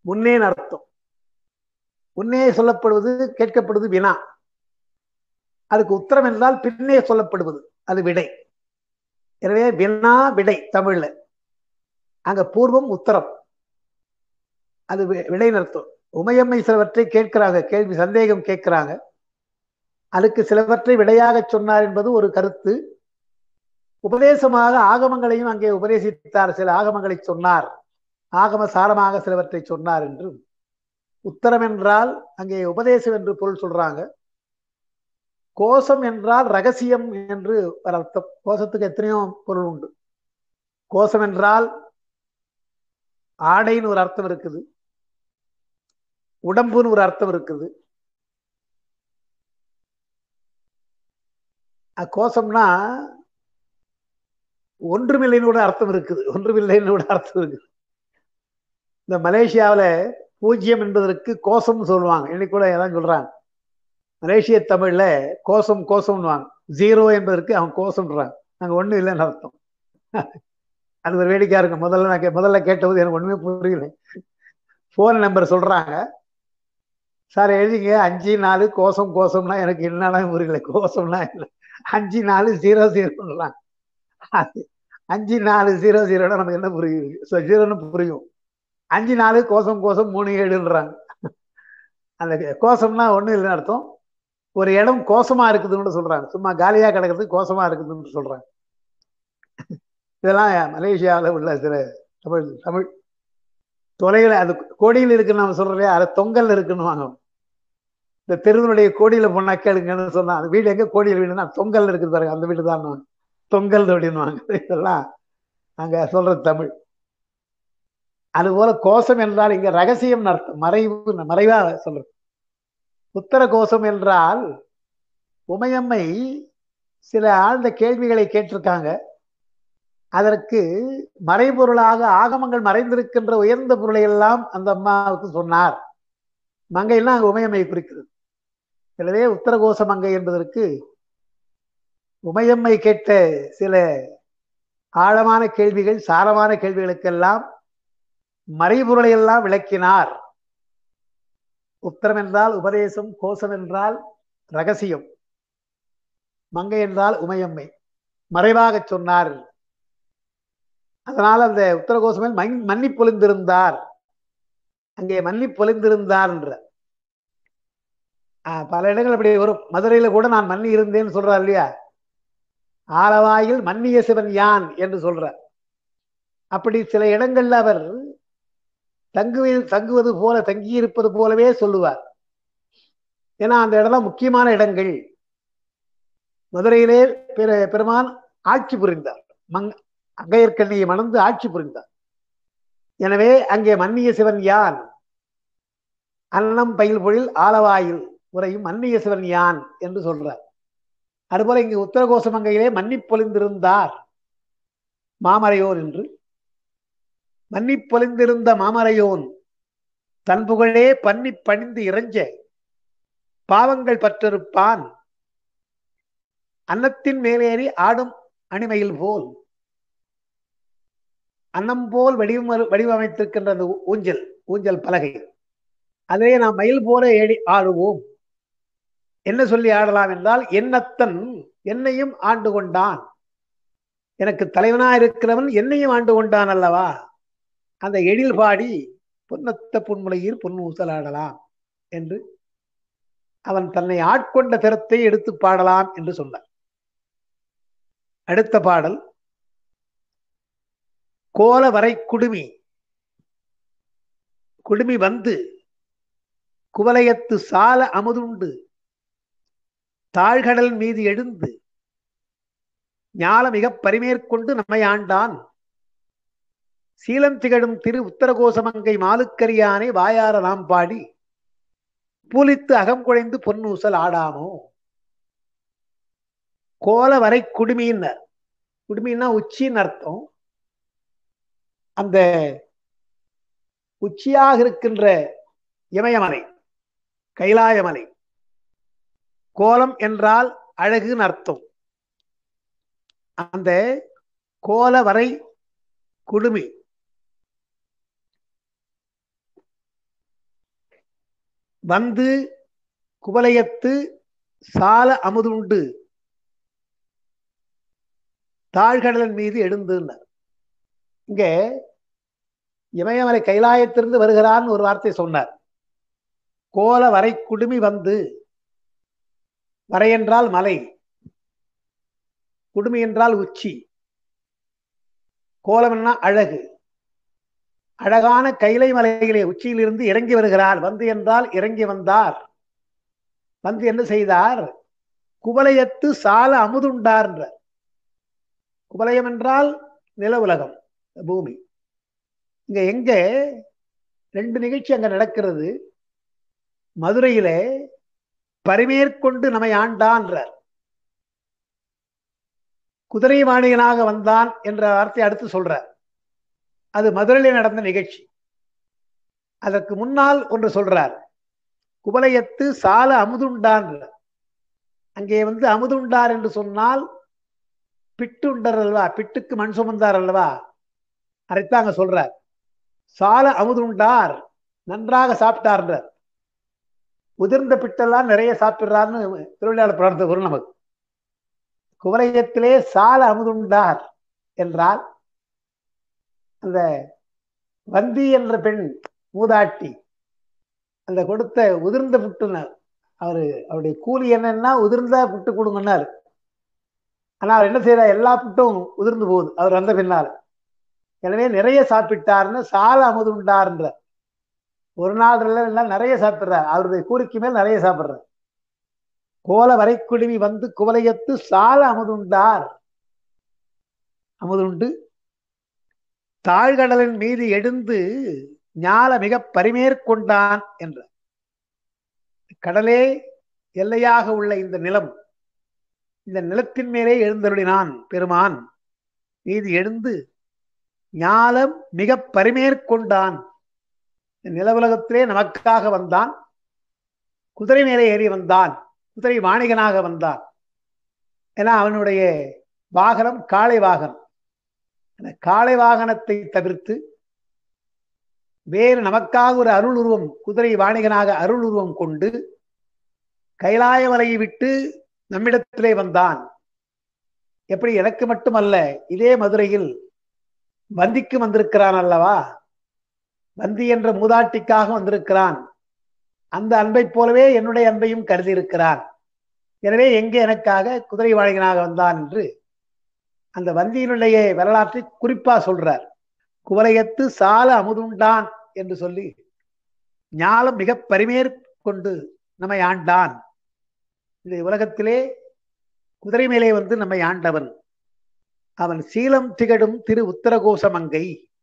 முன்னேன்னு அர்த்தம் முன்னே சொல்லப்படுவது கேட்கப்படுவது வினா அதுக்கு உத்தரம் என்றால் பின்னே சொல்லப்படுவது அது விடை எனவே வினா விடை தமிழ்ல அங்க பூர்வம் உத்தரம் அது வி- விடைன்னு அர்த்தம் உமையம்மை சிலவற்றை கேட்கிறாங்க கேள்வி சந்தேகம் கேட்கிறாங்க அதுக்கு சிலவற்றை விடையாக சொன்னார் என்பது ஒரு கருத்து உபதேசமாக ஆகமங்களையும் அங்கே உபதேசித்தார் சில ஆகமங்களை சொன்னார் ஆகம சாரமாக சிலவற்றை சொன்னார் என்று உத்தரம் என்றால் அங்கே உபதேசம் என்று பொருள் சொல்றாங்க கோஷம் என்றால் ரகசியம் என்று ஒரு அர்த்தம் கோஷத்துக்கு எத்தனையோ பொருள் உண்டு கோஷம் என்றால் ஆடைன்னு ஒரு அர்த்தம் இருக்குது உடம்புன்னு ஒரு அர்த்தம் இருக்குது அஹ் கோஷம்னா ஒன்றுமில்லைன்னு கூட அர்த்தம் இருக்குது ஒன்றுமில்லைன்னு கூட அர்த்தம் இருக்குது இந்த மலேசியாவுல பூஜ்யம் என்பதற்கு கோஷம்னு சொல்லுவாங்க இன்னைக்கு கூட அதான் சொல்றாங்க மலேசிய தமிழ்ல கோஷம் கோஷம்னுவாங்க ஜீரோ என்பதற்கு அவன் கோஷம்ன்றாங்க அங்க ஒண்ணும் இல்லைன்னு அர்த்தம் அது ஒரு வேடிக்கையா இருக்கும் முதல்ல நான் கே- முதல்ல கேட்டபோது எனக்கு ஒண்ணுமே புரியல போன் நம்பர் சொல்றாங்க சார் எழுதிங்க அஞ்சு நாலு கோஷம் கோஷம்னா எனக்கு என்னன்னா புரியல கோஷம்னா என்ன அஞ்சு நாலு ஜீரோ ஜீரோலாம் அது அஞ்சு நாலு ஜீரோ ஜீரோனா நமக்கு என்ன புரியுது ஜீரோன்னு புரியும் அஞ்சு நாலு கோஷம் கோஷம் மூணு ஏழுன்றாங்க அந்த கோஷம்னா ஒண்ணும் இல்லைன்னு அர்த்தம் ஒரு இடம் கோஷமா இருக்குதுன்னு சொல்றாங்க சும்மா காலியா கிடக்கிறது கோஷமா இருக்குதுன்னு சொல்றாங்க இதெல்லாம் மலேசியாவில் உள்ள சில தமிழ் தமிழ் தொலைவில் அது கோடியில் இருக்குன்னு நம்ம சொல்றோம் இல்லையா அது தொங்கல் இருக்குன்னு வாங்க இந்த தெருவினுடைய கோடியில பொண்ணா கேளுங்கன்னு சொன்னா அந்த வீடு எங்க கோடியில் வீடுனா தொங்கல் இருக்குது பாருங்க அந்த வீடு தான் தொங்கல் அப்படின்னுவாங்க இதெல்லாம் அங்க சொல்ற தமிழ் அதுபோல கோஷம் என்றால் இங்க ரகசியம் அர்த்தம் மறைவு மறைவா சொல்றது உத்தர கோஷம் என்றால் உமையம்மை சில ஆழ்ந்த கேள்விகளை கேட்டிருக்காங்க அதற்கு மறைபொருளாக ஆகமங்கள் மறைந்திருக்கின்ற உயர்ந்த பொருளை எல்லாம் அந்த அம்மாவுக்கு சொன்னார் மங்கைன்னா அங்க உமையம்மை குறிக்கிறது எனவே உத்தரகோச மங்கை என்பதற்கு உமையம்மை கேட்ட சில ஆழமான கேள்விகள் சாரமான கேள்விகளுக்கெல்லாம் மறைபொருளை எல்லாம் விளக்கினார் உத்தரம் என்றால் உபதேசம் கோஷம் என்றால் ரகசியம் மங்கை என்றால் உமையம்மை மறைவாக சொன்னார் அதனால் அந்த உத்தரகோசமில் மண் மன்னி பொழிந்திருந்தார் அங்கே மன்னி பொழிந்திருந்தார் என்ற ஆஹ், பல இடங்கள் அப்படி வரும் மதுரையில கூட நான் மன்னி இருந்தேன்னு சொல்றார் இல்லையா ஆலவாயில் மன்னிய சிவன் யான் என்று சொல்றார் அப்படி சில இடங்கள்ல அவர் தங்குவது தங்குவது போல தங்கியிருப்பது போலவே சொல்லுவார் ஏன்னா அந்த இடம்லாம் முக்கியமான இடங்கள் மதுரையிலே பெரு பெருமான் ஆட்சி புரிந்தார் மங் அங்கையர்கண்ணியை மணந்து ஆட்சி புரிந்தார் எனவே அங்கே மன்னிய சிவன் யான் அன்னம் பயில் பொழில் ஆலவாயில் உரையும் மன்னிய சிவன் யான் என்று சொல்றார் அதுபோல இங்கு உத்தரகோசமங்கையிலே மன்னி பொழிந்திருந்தார் மாமரையோர் என்று மன்னி பொழிந்திருந்த மாமரையோன் தன் புகழே பன்னி பணிந்து இறைஞ்ச பாவங்கள் பற்றிருப்பான் அன்னத்தின் மேலேறி ஆடும் அணிமையில் போல் அன்னம் போல் வடிவம் வடிவமைத்திருக்கின்ற அந்த ஊ- ஊஞ்சல் ஊஞ்சல் பலகை அதே நாம் மயில் போல ஏடி ஆடுவோம் என்ன சொல்லி ஆடலாம் என்றால் என்னத்தன் என்னையும் ஆண்டு கொண்டான் எனக்கு தலைவனா இருக்கிறவன் என்னையும் ஆண்டு கொண்டான் அல்லவா அந்த எழில் பாடி பொன்னத்த புன்முலையில் பொன் ஊசலாடலாம் என்று அவன் தன்னை ஆட்கொண்ட திறத்தை எடுத்து பாடலாம் என்று சொன்னார் அடுத்த பாடல் கோல வரை குடுமி குடுமி வந்து குவலயத்து சால அமுதுண்டு தாழ்கடல் மீது எழுந்து ஞால மிகப் பரிமேற்கொண்டு நம்மை ஆண்டான் சீலம் திகழும் திரு உத்தரகோசமங்கை மாலுக்கரியானை வாயார நாம் பாடி பூலித்து அகம் குழைந்து பொன்னூசல் ஆடாமோ கோல வரை குடுமின்னர் குடுமின்னா உச்சின்னு அர்த்தம் அந்த உச்சியாக இருக்கின்ற இமயமலை கைலாயமலை கோலம் என்றால் அழகுன்னு அர்த்தம் அந்த கோல வரை குடுமி வந்து குவலயத்து சால அமுதுண்டு தாழ்கடலின் மீது எழுந்துன்னார் இங்க இமயமலை கைலாயத்திலிருந்து வருகிறான்னு ஒரு வார்த்தை சொன்னார் கோல வரை குடுமி வந்து வரை என்றால் மலை குடுமி என்றால் உச்சி கோலம்னா அழகு அழகான கைலை மலையிலே உச்சியிலிருந்து இறங்கி வருகிறார் வந்து என்றால் இறங்கி வந்தார் வந்து என்ன செய்தார் குவலயத்து சால அமுதுண்டார் என்றார் குவலயம் என்றால் நில உலகம் பூமி இங்க எங்க ரெண்டு நிகழ்ச்சி அங்க நடக்கிறது மதுரையிலே பரிமேற்கொண்டு நம்மை ஆண்டான்றார் குதிரை வாணிகனாக வந்தான் என்ற வார்த்தை அடுத்து சொல்றார் அது மதுரையிலே நடந்த நிகழ்ச்சி அதற்கு முன்னால் ஒன்று சொல்றார் குவலயத்து சால அமுதுண்டான் அங்கே வந்து அமுதுண்டார் என்று சொன்னால் பிட்டுண்டர் அல்லவா பிட்டுக்கு மண் சுமந்தார் அல்லவா அதைத்தான் அங்க சொல்றார் சால அமுதுண்டார் நன்றாக சாப்பிட்டார்ன்றார் உதிர்ந்த பிட்டெல்லாம் நிறைய சாப்பிடுறாருன்னு திருவிழாவில் பிரார்த்த வரும் நமக்கு குவலயத்திலே சால அமுதுண்டார் என்றால் அந்த வந்தி என்ற பெண் மூதாட்டி அந்த கொடுத்த உதிர்ந்த புட்டுன்னு அவரு அவருடைய கூலி என்னன்னா உதிர்ந்த புட்டு கொடுங்கன்னாரு ஆனா அவர் என்ன செய்யறார் எல்லா புட்டும் உதிர்ந்து போகுது அவர் வந்த பின்னால் எனவே நிறைய சாப்பிட்டார்னு சால அமுதுண்டார்ன்ற ஒரு நாள் எல்லாம் நிறைய சாப்பிடுறார் அவருடைய கூலிக்கு மேல் நிறைய சாப்பிடுறார் கோல வரைக்குழுவி வந்து குவலையத்து சால அமுதுண்டார் அமுதுண்டு தாழ்கடலின் மீது எழுந்து ஞால மிக பரிமேற்கொண்டான் என்ற கடலே எல்லையாக உள்ள இந்த நிலம் இந்த நிலத்தின் மேலே எழுந்தருளினான் பெருமான் மீது எழுந்து ஞாலம் மிக பரிமேற்கொண்டான் நிலவுலகத்திலே நமக்காக வந்தான் குதிரை மேலே ஏறி வந்தான் குதிரை வாணிகனாக வந்தான் ஏன்னா அவனுடைய வாகனம் காளை வாகனம் அந்த காளை வாகனத்தை தவிர்த்து வேறு நமக்காக ஒரு அருள் உருவம் குதிரை வாணிகனாக அருள் உருவம் கொண்டு கைலாய மலையை விட்டு நம்மிடத்திலே வந்தான் எப்படி எனக்கு மட்டுமல்ல இதே மதுரையில் வந்திக்கு வந்திருக்கிறான் அல்லவா வந்தி என்ற மூதாட்டிக்காக வந்திருக்கிறான் அந்த அன்பை போலவே என்னுடைய அன்பையும் கருதி இருக்கிறான் எனவே எங்கே எனக்காக குதிரை வாணிகனாக வந்தான் என்று அந்த வந்தியினுடைய வரலாற்றை குறிப்பா சொல்றார் குவலையத்து சால அமுதுண்டான் என்று சொல்லி ஞாலம் மிக பரிமேற்கொண்டு நம்மை ஆண்டான் இந்த உலகத்திலே குதிரை மேலே வந்து நம்மை ஆண்டவன் அவன் சீலம் திகழும் திரு உத்தரகோசமங்கை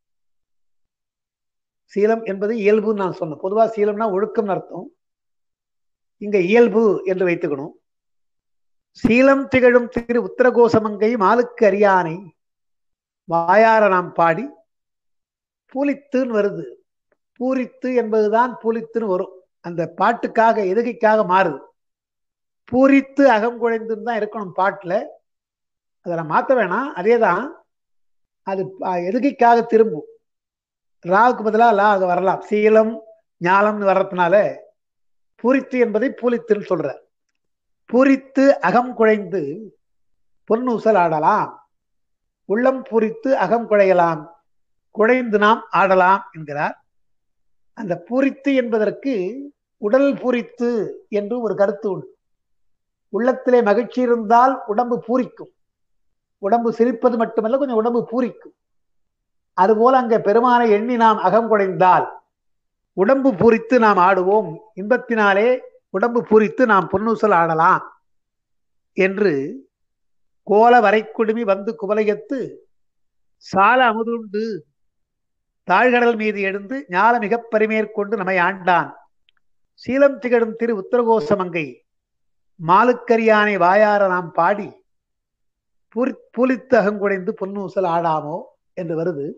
சீலம் என்பது இயல்புன்னு நான் சொன்னேன் பொதுவா சீலம்னா ஒழுக்கம் அர்த்தம் இங்க இயல்பு என்று வைத்துக்கணும் சீலம் திகழும் திரு உத்தரகோசமங்கை மாலுக்கு அரியானை வாயார நாம் பாடி பூலித்துன்னு வருது பூரித்து என்பதுதான் பூலித்துன்னு வரும் அந்த பாட்டுக்காக எதுகைக்காக மாறுது பூரித்து அகம் குழைந்துன்னு தான் இருக்கணும் பாட்டுல அதை நான் மாத்த வேணாம் அதே தான் அது எதுகைக்காக திரும்பும் ராவுக்கு பதிலாக லா அங்க வரலாம் சீலம் ஞாலம்னு வர்றதுனால பூரித்து என்பதை பூலித்துன்னு சொல்ற பூரித்து அகம் குழைந்து பொன்னூசல் ஆடலாம் உள்ளம் பூரித்து அகம் குழையலாம் குழைந்து நாம் ஆடலாம் என்கிறார் அந்த பூரித்து என்பதற்கு உடல் பூரித்து என்று ஒரு கருத்து உண்டு உள்ளத்திலே மகிழ்ச்சி இருந்தால் உடம்பு பூரிக்கும் உடம்பு சிரிப்பது மட்டுமல்ல கொஞ்சம் உடம்பு பூரிக்கும் அதுபோல அங்க பெருமானை எண்ணி நாம் அகம் குடைந்தால் உடம்பு பூரித்து நாம் ஆடுவோம் இன்பத்தினாலே உடம்பு பூரித்து நாம் பொன்னூசல் ஆடலாம் என்று கோல வரைக்குடுமி வந்து குவலையத்து சால அமுதுண்டு தாழ்கடல் மீது எழுந்து ஞால மிக பரிமேற்கொண்டு நம்மை ஆண்டான் சீலம் திகழும் திரு உத்தரகோசமங்கை மாலுக்கரியானை வாயார நாம் பாடி பூரி பூலித்து அகங்குடைந்து பொன்னூசல் ஆடாமோ என்று வருது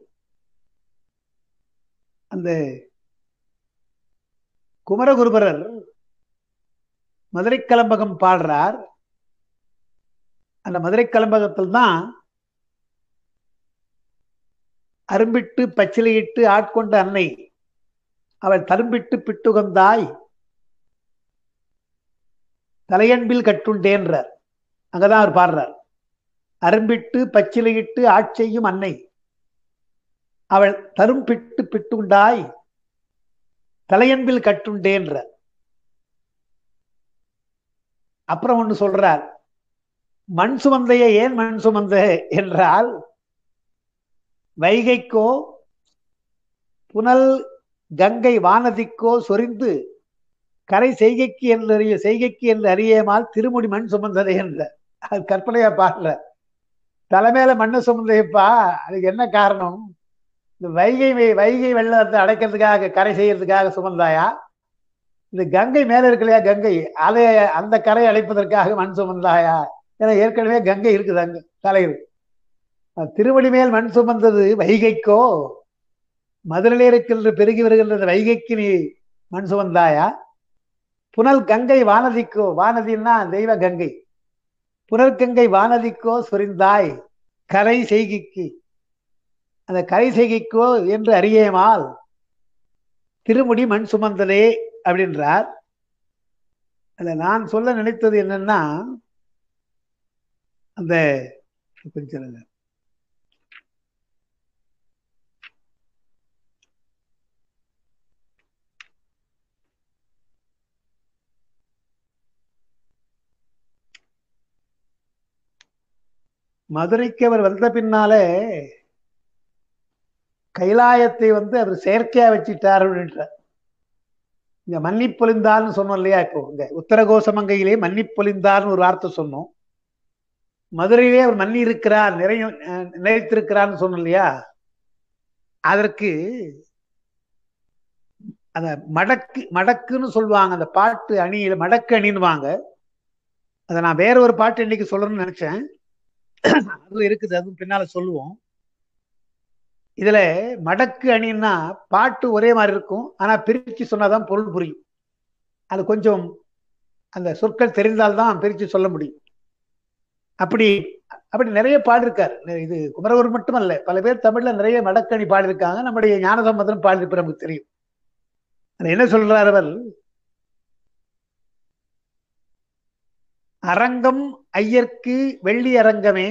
அந்த குமரகுருபரர் மதுரை கலம்பகம் பாடுறார் அந்த மதுரை கலம்பகத்தில் தான் அரும்பிட்டு பச்சிலையிட்டு ஆட்கொண்ட அன்னை அவள் தரும்பிட்டு பிட்டுகந்தாய் தலையன்பில் கட்டுண்டேன்றார் அங்கதான் அவர் பாடுறார் அரும்பிட்டு பச்சிலையிட்டு ஆட்செய்யும் அன்னை அவள் தரும் பிட்டு பிட்டுண்டாய் தலையன்பில் கட்டுண்டேன்ற அப்புறம் ஒண்ணு சொல்றார் மண் சுமந்தைய ஏன் மண் சுமந்த என்றால் வைகைக்கோ புனல் கங்கை வானதிக்கோ சொரிந்து கரை செய்கைக்கு என்று அறிய செய்கைக்கு என்று அறியமால் திருமுடி மண் சுமந்ததே என்ற அது கற்பனையா பாடல தலைமையில மண்ணை சுமந்தையப்பா அதுக்கு என்ன காரணம் இந்த வைகை வைகை வெள்ளத்தை அடைக்கிறதுக்காக கரை செய்யறதுக்காக சுமந்தாயா இந்த கங்கை மேல இருக்கலையா கங்கை அதை அந்த கரை அடைப்பதற்காக மண் சுமந்தாயா ஏன்னா ஏற்கனவே கங்கை இருக்குது அங்க தலையில் திருவடி மேல் மண் சுமந்தது வைகைக்கோ மதுரையிலே இருக்கின்ற பெருகி வருகின்ற வைகைக்கு நீ மண் சுமந்தாயா புனல் கங்கை வானதிக்கோ வானதினா தெய்வ கங்கை புனர்கங்கை வானதிக்கோ சொரிந்தாய் கரை செய்கைக்கு அந்த கரை செய்கைக்கோ என்று அறியேமால் திருமுடி மண் சுமந்ததே அப்படின்றார் அதுல நான் சொல்ல நினைத்தது என்னன்னா அந்த கொஞ்சம் மதுரைக்கு அவர் வந்த பின்னாலே கைலாயத்தை வந்து அவர் செயற்கையா வச்சுட்டார் அப்படின்றார் இங்க மன்னிப்பொழிந்தார்னு சொன்னோம் இல்லையா இப்போ இந்த உத்தரகோசமங்கையிலே மன்னிப்பொழிந்தார்னு ஒரு வார்த்தை சொன்னோம் மதுரையிலே அவர் மன்னி இருக்கிறார் நிறைய நிலைத்திருக்கிறார்னு சொன்னோம் இல்லையா அதற்கு அந்த மடக்கு மடக்குன்னு சொல்லுவாங்க அந்த பாட்டு அணியில மடக்கு அணின்னுவாங்க அதை நான் வேற ஒரு பாட்டு இன்னைக்கு சொல்லணும்னு நினைச்சேன் அதுவும் இருக்குது அதுவும் பின்னால சொல்லுவோம் இதுல மடக்கு அணின்னா பாட்டு ஒரே மாதிரி இருக்கும் ஆனா பிரிச்சு சொன்னாதான் பொருள் புரியும் அது கொஞ்சம் அந்த சொற்கள் தெரிந்தால்தான் பிரிச்சு சொல்ல முடியும் அப்படி அப்படி நிறைய பாடிருக்காரு இது குமரவர் மட்டுமல்ல பல பேர் தமிழ்ல நிறைய மடக்கணி பாடியிருக்காங்க நம்முடைய ஞானசம்பந்தம் பாடியிருப்ப நமக்கு தெரியும் என்ன சொல்றார் அவர் அரங்கம் ஐயர்க்கு வெள்ளி அரங்கமே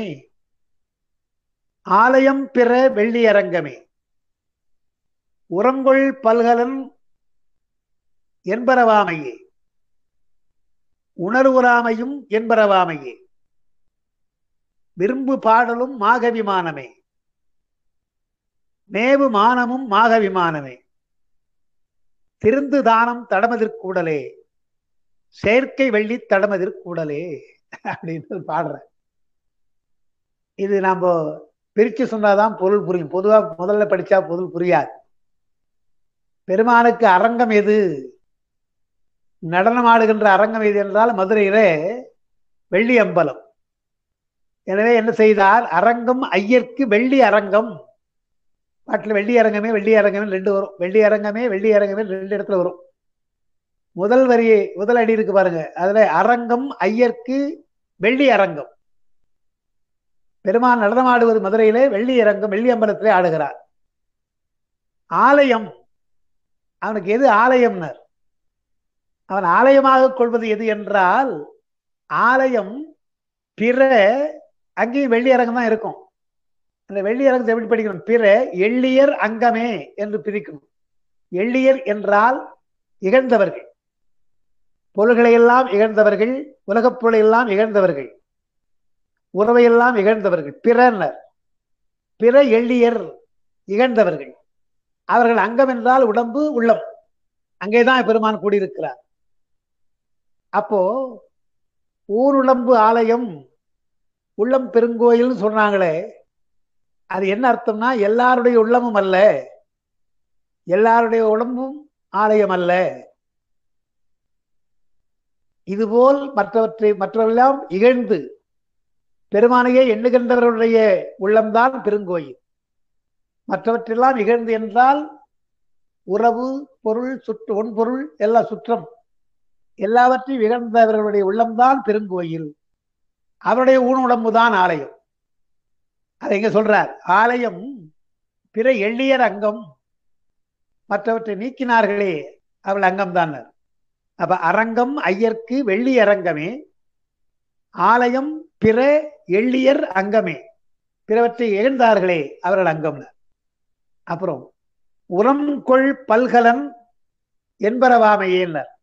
ஆலயம் பிற வெள்ளி அரங்கமே உரங்கொள் பல்கலன் என்பரவாமையே உணர்வுறாமையும் என்பரவாமையே விரும்பு பாடலும் மாகவிமானமே மேவு மானமும் மாகவிமானமே திருந்து தானம் தடமதிர்கூடலே செயற்கை வெள்ளி தடமதிர்கூடலே அப்படின்னு பாடுற இது நாம பிரிச்சு சொன்னாதான் பொருள் புரியும் பொதுவா முதல்ல படிச்சா பொருள் புரியாது பெருமானுக்கு அரங்கம் எது நடனம் ஆடுகின்ற அரங்கம் எது என்றால் மதுரையிலே வெள்ளி அம்பலம் எனவே என்ன செய்தார் அரங்கம் ஐயர்க்கு வெள்ளி அரங்கம் பாட்டில் வெள்ளி அரங்கமே வெள்ளி அரங்கமே ரெண்டு வரும் வெள்ளி அரங்கமே வெள்ளி அரங்கமே ரெண்டு இடத்துல வரும் முதல் வரி முதல் அடி இருக்கு பாருங்க அதுல அரங்கம் ஐயர்க்கு வெள்ளி அரங்கம் பெருமான் நடனமாடுவது மதுரையிலே வெள்ளி அரங்கம் வெள்ளி அம்பலத்திலே ஆடுகிறார் ஆலயம் அவனுக்கு எது ஆலயம்னர் அவன் ஆலயமாக கொள்வது எது என்றால் ஆலயம் பிற அங்கேயும் வெள்ளி அரங்கம் தான் இருக்கும் அந்த வெள்ளி அரங்கத்தை எப்படி படிக்கணும் பிற எள்ளியர் அங்கமே என்று பிரிக்கணும் எள்ளியர் என்றால் இகழ்ந்தவர்கள் பொருள்களை எல்லாம் இகழ்ந்தவர்கள் உலகப் பொருளை எல்லாம் இகழ்ந்தவர்கள் உறவையெல்லாம் இகழ்ந்தவர்கள் பிறனர் பிற எள்ளியர் இகழ்ந்தவர்கள் அவர்கள் அங்கம் என்றால் உடம்பு உள்ளம் அங்கேதான் பெருமான் கூடியிருக்கிறார் அப்போ ஊருடம்பு ஆலயம் உள்ளம் பெருங்கோயில்னு சொன்னாங்களே அது என்ன அர்த்தம்னா எல்லாருடைய உள்ளமும் அல்ல எல்லாருடைய உடம்பும் ஆலயம் அல்ல இதுபோல் மற்றவற்றை மற்றவெல்லாம் இகழ்ந்து பெருமானையே எண்ணுகின்றவருடைய உள்ளம்தான் பெருங்கோயில் மற்றவற்றெல்லாம் இகழ்ந்து என்றால் உறவு பொருள் சுற்று ஒன்பொருள் எல்லா சுற்றம் எல்லாவற்றையும் இகழ்ந்தவர்களுடைய உள்ளம்தான் பெருங்கோயில் அவருடைய ஊனுடம்பு தான் ஆலயம் அதை எங்க சொல்றார் ஆலயம் பிற எள்ளியர் அங்கம் மற்றவற்றை நீக்கினார்களே அவள் அங்கம் தான் அப்ப அரங்கம் ஐயர்க்கு வெள்ளி அரங்கமே ஆலயம் பிற எள்ளியர் அங்கமே பிறவற்றை எழுந்தார்களே அவர்கள் அங்கம் அப்புறம் உரம் கொள் பல்கலன் என்பரவாமையேன்னர்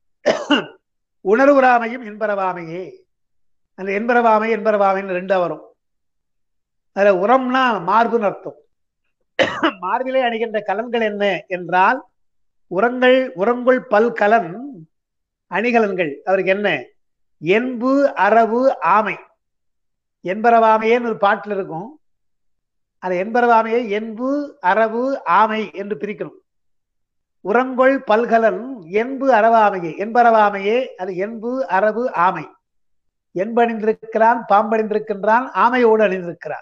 உணர்வுறாமையும் என்பரவாமையே அந்த என்பரவாமை என்பரவாமைன்னு ரெண்டா வரும் அதுல உரம்னா மார்புன்னு அர்த்தம் மார்பிலே அணிகின்ற கலன்கள் என்ன என்றால் உரங்கள் உரங்குள் பல்கலன் அணிகலன்கள் அவருக்கு என்ன என்பு அரவு ஆமை என்பரவாமையேன்னு ஒரு பாட்டில் இருக்கும் அந்த என்பரவாமையை என்பு அரவு ஆமை என்று பிரிக்கணும் உரங்கொள் பல்கலன் என்பு அரவாமையே என்பரவாமையே அது என்பு அரவு ஆமை என்பணிந்திருக்கிறான் பாம்பணிந்திருக்கின்றான் ஆமையோடு அணிந்திருக்கிறான்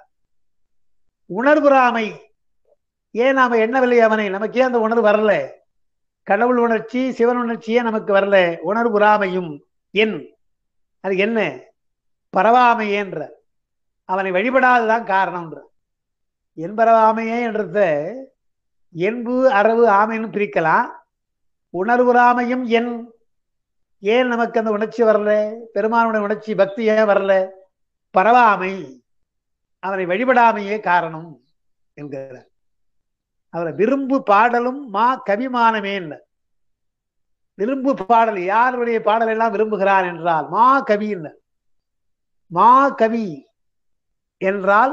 உணர்வுறாமை ஏன் நாம எண்ணவில்லை அவனை நமக்கு ஏன் அந்த உணர்வு வரல கடவுள் உணர்ச்சி சிவன் உணர்ச்சியே நமக்கு வரல உணர்வுறாமையும் என் அது என்ன பரவாமையேன்ற அவனை வழிபடாததான் காரணம்ன்ற என்பரவாமையே என்றத என்பு அரவு ஆமைன்னு பிரிக்கலாம் உணர்வுறாமையும் என் ஏன் நமக்கு அந்த உணர்ச்சி வரல பெருமானுடைய உணர்ச்சி பக்தி ஏன் வரல பரவாமை அவனை வழிபடாமையே காரணம் என்கிறார் அவரை விரும்பு பாடலும் மா கவிமானமேன் விரும்பு பாடல் யாருடைய பாடல் எல்லாம் விரும்புகிறான் என்றால் மா கவி மா கவி என்றால்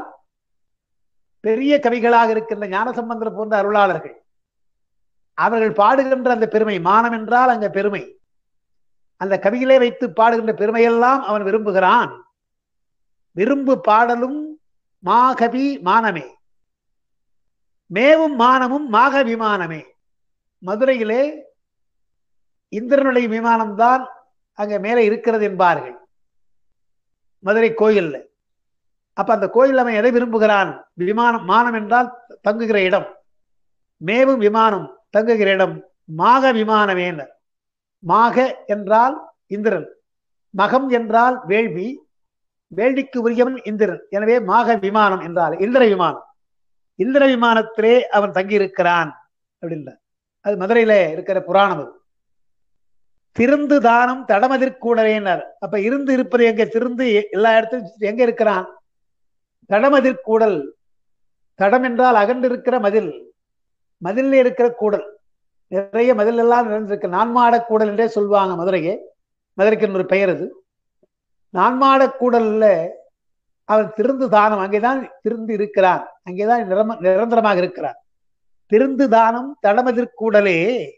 பெரிய கவிகளாக இருக்கின்ற ஞானசம்பந்தர் போன்ற அருளாளர்கள் அவர்கள் பாடுகின்ற அந்த பெருமை மானம் என்றால் அங்க பெருமை அந்த கவிகளே வைத்து பாடுகின்ற பெருமையெல்லாம் அவன் விரும்புகிறான் விரும்பு பாடலும் மாகவி மானமே மேவும் மானமும் மாக விமானமே மதுரையிலே இந்திரனுடைய விமானம்தான் அங்க மேலே இருக்கிறது என்பார்கள் மதுரை கோயில்ல அப்ப அந்த கோயில் அவன் எதை விரும்புகிறான் விமானம் மானம் என்றால் தங்குகிற இடம் மேவும் விமானம் தங்குகிற இடம் மாக விமானமேன மாக என்றால் இந்திரன் மகம் என்றால் வேள்வி வேள்விக்கு உரியவன் இந்திரன் எனவே மாக விமானம் என்றால் இந்திர விமானம் இந்திர விமானத்திலே அவன் தங்கியிருக்கிறான் அப்படின்ற அது மதுரையில இருக்கிற புராணம் அது திருந்து தானம் தடமதிர்கூடலேனர் அப்ப இருந்து இருப்பது எங்க திருந்து எல்லா இடத்திலும் எங்க இருக்கிறான் தடமதிர்கூடல் தடம் என்றால் அகன்றிருக்கிற மதில் மதில் இருக்கிற கூடல் நிறைய மதில் எல்லாம் நிறைந்திருக்கு நான்மாட கூடல் என்றே சொல்லுவாங்க மதுரையே மதுரைக்கு ஒரு பெயர் அது நான்மாட கூடல்ல அவன் திருந்து தானம் அங்கேதான் திருந்து இருக்கிறான் அங்கேதான் நிரம நிரந்தரமாக இருக்கிறான் திருந்து தானம் தடமதிர்கூடலே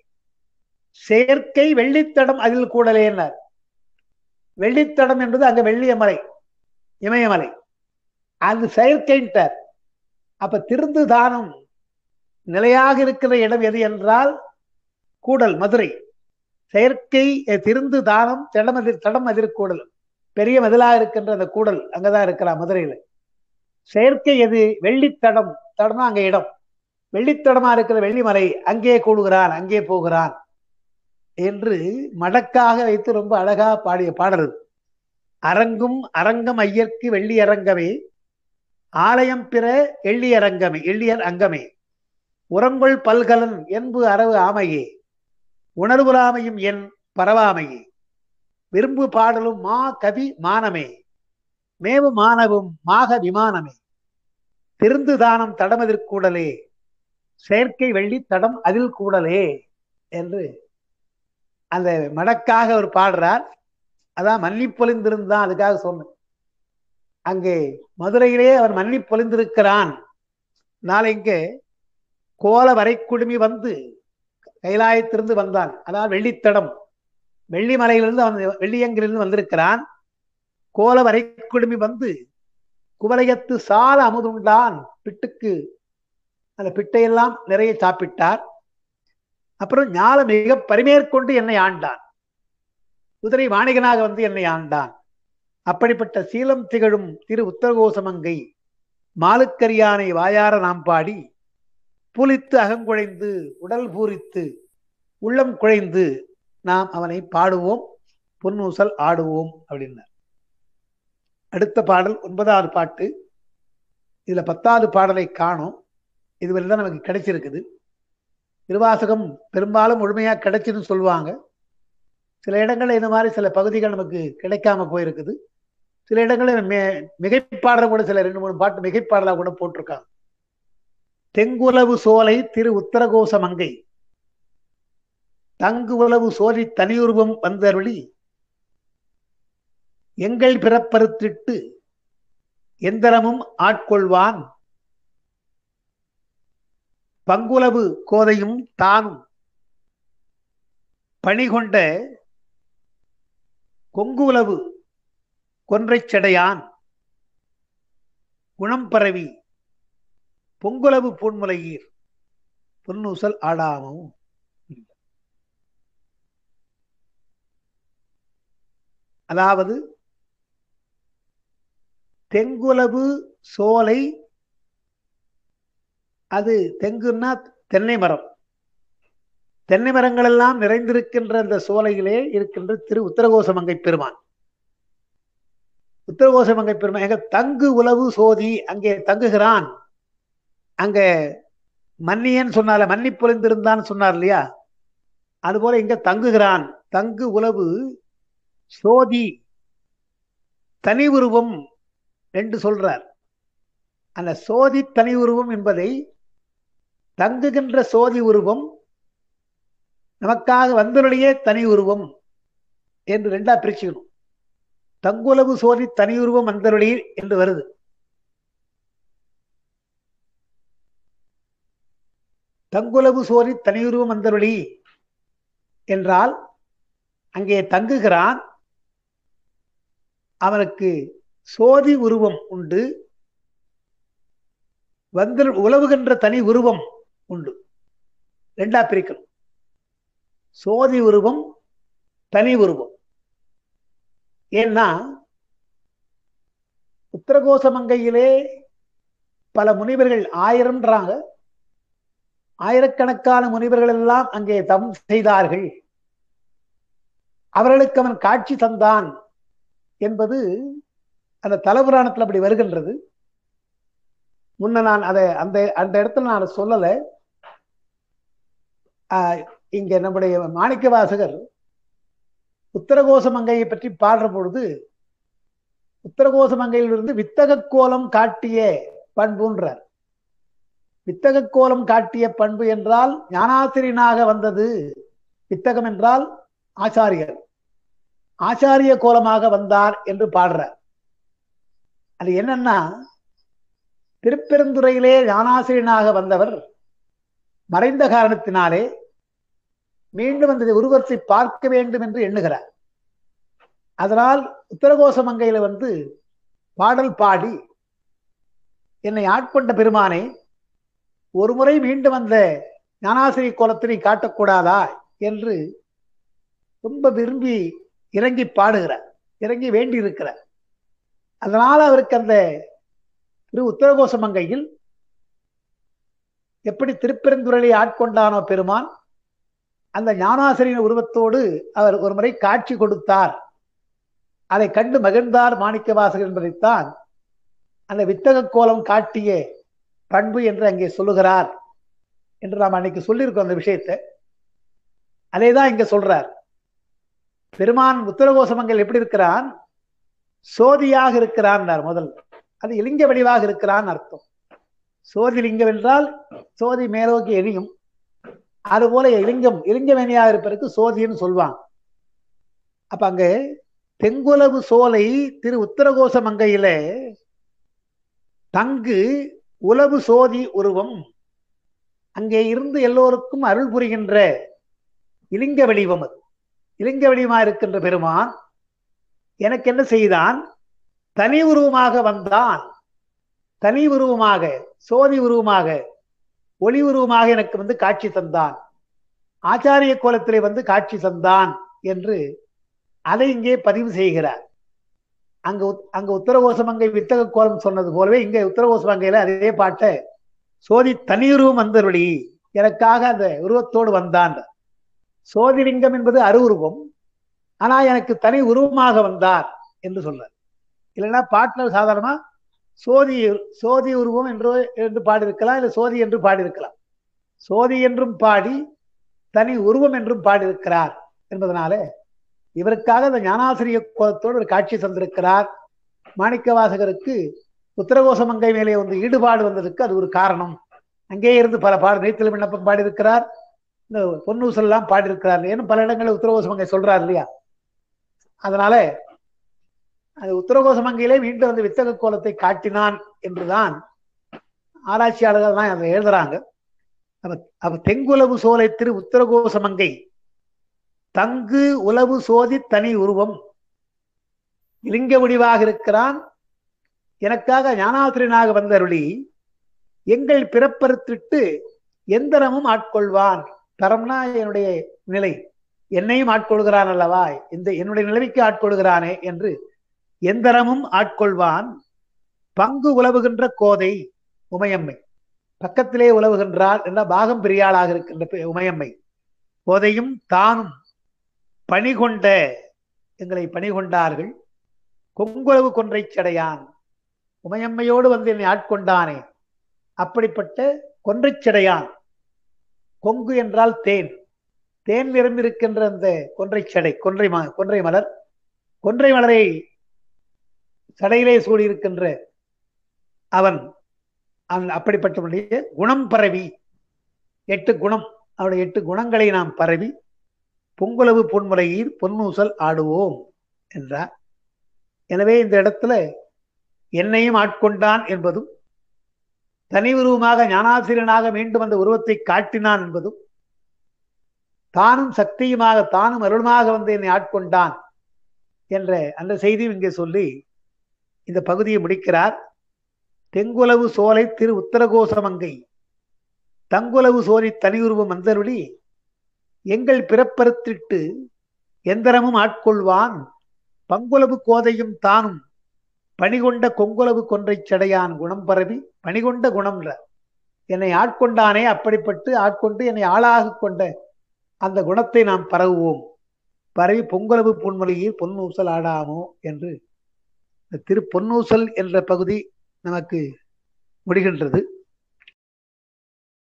செயற்கை வெள்ளித்தடம் அதில் கூடலேன்னார் வெள்ளித்தடம் என்பது அங்க வெள்ளியமலை இமயமலை அது செயற்கைன்ட்டார் அப்ப திருந்து தானம் நிலையாக இருக்கிற இடம் எது என்றால் கூடல் மதுரை செயற்கை திருந்து தானம் தடமதிர் தடம் அதிர்கூடல் பெரிய மதிலாக இருக்கின்ற அந்த கூடல் அங்கதான் இருக்கிறான் மதுரையில செயற்கை எது வெள்ளித்தடம் தடம்னா அங்க இடம் வெள்ளித்தடமா இருக்கிற வெள்ளிமலை அங்கே கூடுகிறான் அங்கே போகிறான் என்று மடக்காக வைத்து ரொம்ப அழகா பாடிய பாடல் அரங்கும் அரங்கம் ஐயர்க்கு வெள்ளி அரங்கமே ஆலயம் பிற எள்ளி அரங்கமே எள்ளியர் அங்கமே உரங்கொள் பல்கலன் என்பு அரவு ஆமையே உணர்வுறாமையும் என் பரவாமையே விரும்பு பாடலும் மா கவி மானமே மேவு மானவும் மாக விமானமே திருந்து தானம் தடமதிர்கூடலே செயற்கை வெள்ளி தடம் அதில் கூடலே என்று அந்த மடக்காக அவர் பாடுறார் அதான் மன்னி பொழிந்திருந்தான் அதுக்காக சொன்னேன் அங்கே மதுரையிலே அவர் மன்னி பொழிந்திருக்கிறான் நாளைக்கு கோல வரைக்குடுமி வந்து கைலாயத்திலிருந்து வந்தான் அதாவது வெள்ளித்தடம் வெள்ளிமலையிலிருந்து அவன் வெள்ளியங்கிலிருந்து வந்திருக்கிறான் கோல வரைக்குடுமி வந்து குவலயத்து சால அமுதுண்டான் பிட்டுக்கு அந்த பிட்டையெல்லாம் நிறைய சாப்பிட்டார் அப்புறம் ஞால மிக பரிமேற்கொண்டு என்னை ஆண்டான் குதிரை வாணிகனாக வந்து என்னை ஆண்டான் அப்படிப்பட்ட சீலம் திகழும் திரு உத்தரகோசமங்கை மாலுக்கரியானை வாயார நாம் பாடி புலித்து அகங்குழைந்து உடல் பூரித்து உள்ளம் குழைந்து நாம் அவனை பாடுவோம் பொன்னூசல் ஆடுவோம் அப்படின்னார் அடுத்த பாடல் ஒன்பதாவது பாட்டு இதுல பத்தாவது பாடலை காணும் இதுவரை தான் நமக்கு கிடைச்சிருக்குது திருவாசகம் பெரும்பாலும் முழுமையா கிடைச்சுன்னு சொல்லுவாங்க சில இடங்கள்ல இந்த மாதிரி சில பகுதிகள் நமக்கு கிடைக்காம போயிருக்குது சில இடங்களில் மிகைப்பாடல கூட சில ரெண்டு மூணு பாட்டு மிகைப்பாடலா கூட போட்டிருக்காங்க தெங்குலவு சோலை திரு உத்தரகோச மங்கை தங்கு உலவு சோழி தனியுருவம் வந்தருளி எங்கள் பிறப்பறுத்திட்டு எந்திரமும் ஆட்கொள்வான் பங்குலவு கோதையும் தானும் பணிகொண்ட கொங்குலவு கொன்றைச் செடையான் குணம் பரவி பொங்குலவு பூன்முலையீர் பொன்னூசல் ஆடாமும் அதாவது தெங்குலவு சோலை அது தெங்குன்னா தென்னை மரம் தென்னை மரங்கள் எல்லாம் நிறைந்திருக்கின்ற அந்த சோலையிலே இருக்கின்ற திரு உத்தரகோசமங்கை பெருமான் உத்தரகோசமங்கை பெருமான் எங்க தங்கு உலவு சோதி அங்கே தங்குகிறான் அங்க மன்னியன் சொன்னால மன்னி பொழிந்திருந்தான் சொன்னார் இல்லையா அதுபோல இங்க தங்குகிறான் தங்கு உலவு சோதி தனி உருவம் என்று சொல்றார் அந்த சோதி தனி உருவம் என்பதை தங்குகின்ற சோதி உருவம் நமக்காக வந்தருடைய தனி உருவம் என்று ரெண்டா பிரிச்சுக்கணும் தங்குலவு சோதி தனி உருவம் வந்தருளி என்று வருது தங்குலவு சோதி தனியுருவம் வந்தருளி என்றால் அங்கே தங்குகிறான் அவனுக்கு சோதி உருவம் உண்டு வந்து உழவுகின்ற தனி உருவம் உண்டு ரெண்டா பிரிக்கணும் சோதி உருவம் தனி உருவம் ஏன்னா உத்தரகோசமங்கையிலே பல முனிவர்கள் ஆயிரம்ன்றாங்க ஆயிரக்கணக்கான முனிவர்கள் எல்லாம் அங்கே தம் செய்தார்கள் அவர்களுக்கு அவன் காட்சி தந்தான் என்பது அந்த தலபுராணத்தில் அப்படி வருகின்றது முன்ன நான் அதை அந்த அந்த இடத்துல நான் சொல்லலை இங்க நம்முடைய மாணிக்க வாசகர் உத்தரகோச மங்கையை பற்றி பாடுற பொழுது உத்தரகோச மங்கையிலிருந்து வித்தக கோலம் காட்டிய பண்புன்றார் வித்தக கோலம் காட்டிய பண்பு என்றால் ஞானாசிரியனாக வந்தது வித்தகம் என்றால் ஆச்சாரியர் ஆச்சாரிய கோலமாக வந்தார் என்று பாடுறார் அது என்னன்னா திருப்பெருந்துறையிலே ஞானாசிரியனாக வந்தவர் மறைந்த காரணத்தினாலே மீண்டும் அந்த உருவத்தை பார்க்க வேண்டும் என்று எண்ணுகிறார் அதனால் உத்தரகோச மங்கையில வந்து பாடல் பாடி என்னை ஆட்கொண்ட பெருமானை ஒரு முறை மீண்டும் அந்த ஞானாசிரிய கோலத்தினை காட்டக்கூடாதா என்று ரொம்ப விரும்பி இறங்கி பாடுகிறார் இறங்கி வேண்டி இருக்கிறார் அதனால அவருக்கு அந்த திரு உத்தரகோச மங்கையில் எப்படி திருப்பெருந்துறையை ஆட்கொண்டானோ பெருமான் அந்த ஞானாசிரியர் உருவத்தோடு அவர் ஒரு முறை காட்சி கொடுத்தார் அதை கண்டு மகிழ்ந்தார் மாணிக்க வாசகர் என்பதைத்தான் அந்த வித்தக கோலம் காட்டிய பண்பு என்று அங்கே சொல்லுகிறார் என்று நாம் அன்னைக்கு சொல்லியிருக்கோம் அந்த விஷயத்தை அதேதான் இங்க சொல்றார் பெருமான் உத்தரகோசமங்கள் எப்படி இருக்கிறான் சோதியாக இருக்கிறான் முதல் அது இலிங்க வடிவாக இருக்கிறான் அர்த்தம் சோதி லிங்கம் என்றால் சோதி மேலோக்கி எரியும் அதுபோல இலிங்கம் இலிங்கமேனியாக இருப்பதற்கு சோதின்னு சொல்வாங்க அப்ப அங்க தெங்குலவு சோலை திரு உத்தரகோச மங்கையில தங்கு உலவு சோதி உருவம் அங்கே இருந்து எல்லோருக்கும் அருள் புரிகின்ற இலிங்க வடிவம் அது இலிங்க வடிவமா இருக்கின்ற பெருமான் எனக்கு என்ன செய்தான் தனி உருவமாக வந்தான் தனி உருவமாக சோதி உருவமாக ஒளி உருவமாக எனக்கு வந்து காட்சி தந்தான் ஆச்சாரிய கோலத்திலே வந்து காட்சி தந்தான் என்று அதை இங்கே பதிவு செய்கிறார் அங்க அங்க உத்தரகோசமங்கை வித்தக கோலம் சொன்னது போலவே இங்க உத்தரகோசமங்கையில அதே பாட்டை சோதி தனியுருவம் வந்தருளி எனக்காக அந்த உருவத்தோடு வந்தான் சோதிலிங்கம் என்பது அருவுருவம் ஆனா எனக்கு தனி உருவமாக வந்தார் என்று சொல்றார் இல்லைன்னா பாட்டுல சாதாரணமா சோதி சோதி உருவம் என்று என்று பாடியிருக்கலாம் இல்லை சோதி என்று பாடியிருக்கலாம் சோதி என்றும் பாடி தனி உருவம் என்றும் பாடியிருக்கிறார் என்பதனால இவருக்காக இந்த ஞானாசிரிய கோலத்தோடு ஒரு காட்சி தந்திருக்கிறார் மாணிக்கவாசகருக்கு உத்தரகோசமங்கை மேலே வந்து ஈடுபாடு வந்ததுக்கு அது ஒரு காரணம் அங்கே இருந்து பல பாடு நீத்தல் விண்ணப்பம் பாடியிருக்கிறார் இந்த பொன்னூசல் எல்லாம் பாடியிருக்கிறார் ஏன்னு பல இடங்களில் உத்தரகோசமங்கை சொல்றார் இல்லையா அதனால அது உத்தரகோசமங்கையிலே மீண்டும் வந்து வித்தக கோலத்தை காட்டினான் என்றுதான் ஆராய்ச்சியாளர்கள் தான் அதை எழுதுறாங்க அப்ப அப்ப தெங்குலவு சோலை திரு உத்தரகோசமங்கை தங்கு உலவு சோதி தனி உருவம் இலிங்க முடிவாக இருக்கிறான் எனக்காக ஞானாசிரியனாக வந்தருளி எங்கள் பிறப்பறுத்திட்டு எந்தரமும் ஆட்கொள்வான் தரம்னா என்னுடைய நிலை என்னையும் ஆட்கொள்கிறான் அல்லவா இந்த என்னுடைய நிலைமைக்கு ஆட்கொள்கிறானே என்று எந்தரமும் ஆட்கொள்வான் பங்கு உலவுகின்ற கோதை உமையம்மை பக்கத்திலே உலவுகின்றார் என்ற பாகம் பெரியாளாக இருக்கின்ற பெ- உமையம்மை கோதையும் தானும் பணி கொண்ட எங்களை பணி கொண்டார்கள் கொங்குளவு கொன்றை சடையான் உமையம்மையோடு வந்து என்னை ஆட்கொண்டானே அப்படிப்பட்ட கொன்றைச் சடையான் கொங்கு என்றால் தேன் தேன் நிரம்பியிருக்கின்ற அந்த கொன்றைச் சடை கொன்றை ம கொன்றை மலர் கொன்றை மலரை சடையிலே சூடியிருக்கின்ற அவன் அந்த அப்படிப்பட்டவனுடைய குணம் பரவி எட்டு குணம் அவருடைய எட்டு குணங்களை நாம் பரவி பொங்குலவு பொன்முறையில் பொன்னூசல் ஆடுவோம் என்றார் எனவே இந்த இடத்துல என்னையும் ஆட்கொண்டான் என்பதும் தனி உருவமாக ஞானாசிரியனாக மீண்டும் அந்த உருவத்தை காட்டினான் என்பதும் தானும் சக்தியுமாக தானும் அருளுமாக வந்து என்னை ஆட்கொண்டான் என்ற அந்த செய்தியும் இங்கே சொல்லி இந்த பகுதியை முடிக்கிறார் தெங்குலவு சோலை திரு உத்தரகோசமங்கை தங்குலவு சோலை தனியுருவம் வந்தருளி எங்கள் பிறப்பறுத்திட்டு எந்தரமும் ஆட்கொள்வான் பங்குலவு கோதையும் தானும் பணிகொண்ட கொங்குலவு கொன்றைச் சடையான் குணம் பரவி பணிகொண்ட குணம்ல என்னை ஆட்கொண்டானே அப்படிப்பட்டு ஆட்கொண்டு என்னை ஆளாக கொண்ட அந்த குணத்தை நாம் பரவுவோம் பரவி பொங்குலவு பொன்மொழியில் பொன்னூசல் ஆடாமோ என்று இந்த திரு பொன்னூசல் என்ற பகுதி நமக்கு முடிகின்றது